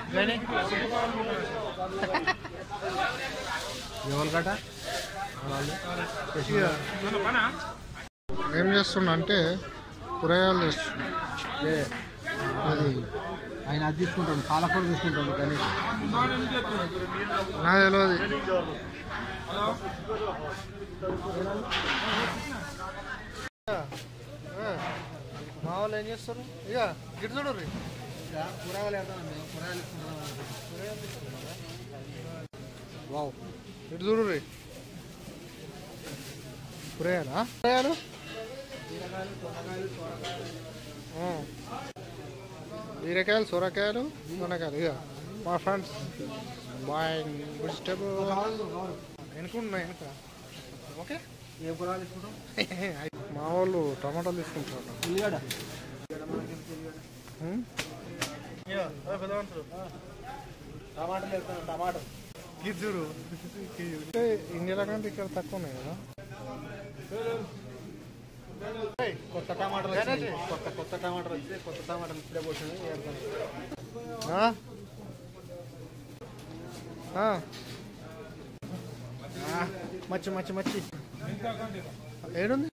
ఎవరు కట ఏం చేస్తున్నా అంటే కూరగాయలు చేస్తున్నా అది ఆయన అది తీసుకుంటాడు పాలకూర తీసుకుంటాడు కానీ నా తెలియదు మా వాళ్ళు ఏం చేస్తారు ఇక గిట్ చూడు రీ కూరగాయలు వేద్దాం మేము కూరగాయలు తీసుకుంటాం వావ్ ఇటు చూడు రీ కూరగాయలా కూరగాయలు ఆ. బీరకాయలు సొరకాయలు మునకాయలు ఇక మా ఫ్రెండ్స్ బాయ్ వెజిటేబుల్ ఎనుకున్నాయి వెనుక ఓకే ఏ కూరగాయలు తీసుకుంటాం మా వాళ్ళు టమాటాలు తీసుకుంటారు ఉల్లిగడ్డ హ్మ్? టమాటాలు వేస్తాను టమాటా గిజ్జుడు అంటే ఇండియాలో కంటే ఇక్కడ తక్కువ ఉన్నాయి కదా కొత్త టమాటాలు వచ్చినాయి. కొత్త కొత్త టమాటాలు వచ్చి కొత్త టమాటాలు ఇప్పుడే పోతుంది వేస్తాను ఆ? ఆ. మచ్చి మచ్చి మచ్చి ఏడుంది